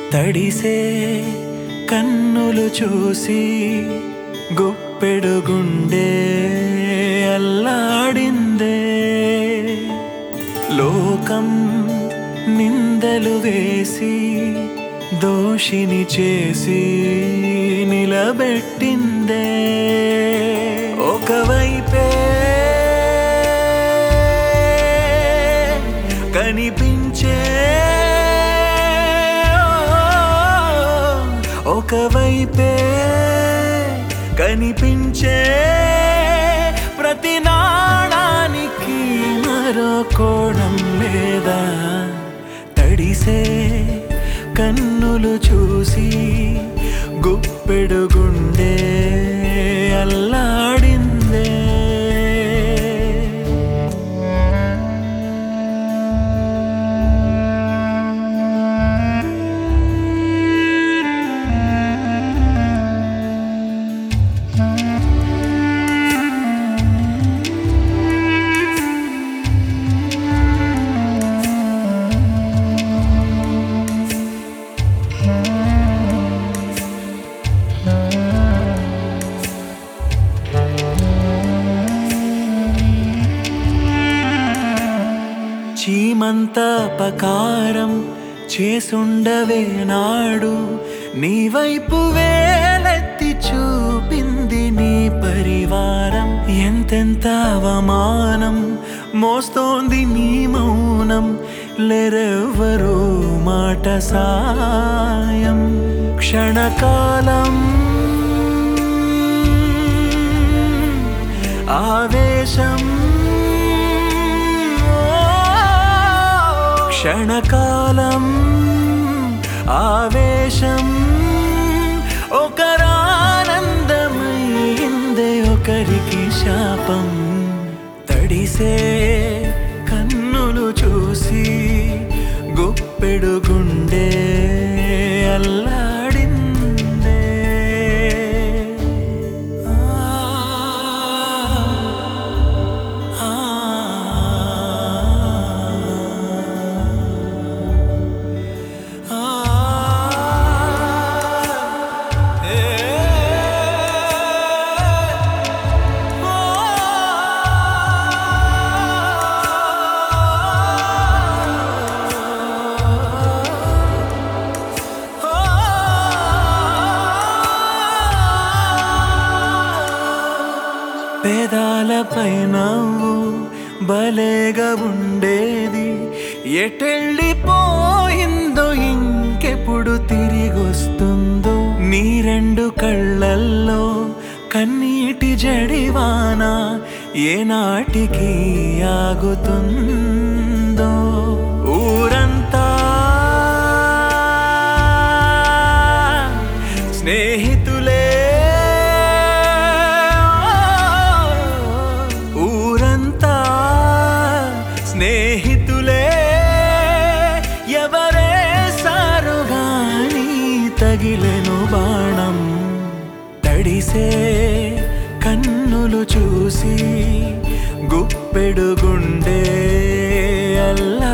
తడిసే కన్నులు చూసి గుప్పెడు గుండె అల్లాడిందే లోకం నిందలు వేసి దోషిని చేసి నిలబెట్టిందే ఒకవైపే కనిపించే ఒకవైపే కనిపించే ప్రతి నాణానికి మరో కోణం లేదా తడిసే కన్నులు చూసి గుప్పెడు గుండె అల్లాడిందే చీమంత అపకారం చేసుండవే నాడు నీ వైపు వేలెత్తి చూపింది నీ పరివారం ఎంతెంత అవమానం మోస్తోంది నీ మౌనం లెరెవ్వరూ మాట సాయం క్షణకాలం ఆవేశం క్షణకాలం ఆవేశం ఒకరానందమైందే ఒకరికి శాపం తడిసే కన్నులు చూసి గుప్పెడు గుండె అల్లాడిందే ఆ పేదాలపై నవ్వు భలేగా ఉండేది ఎటెళ్ళిపోయిందో ఇంకెప్పుడు తిరిగొస్తుందో నీ రెండు కళ్ళల్లో కన్నీటి జడివాన ఏనాటికి ఆగుతుందో ఊరంతా స్నేహితులే ఊరంతా స్నేహితులే ఎవరే సారుగాని తగిలెను బాణం తడిసే కన్నులు చూసి గుప్పెడు గుండె అల్లా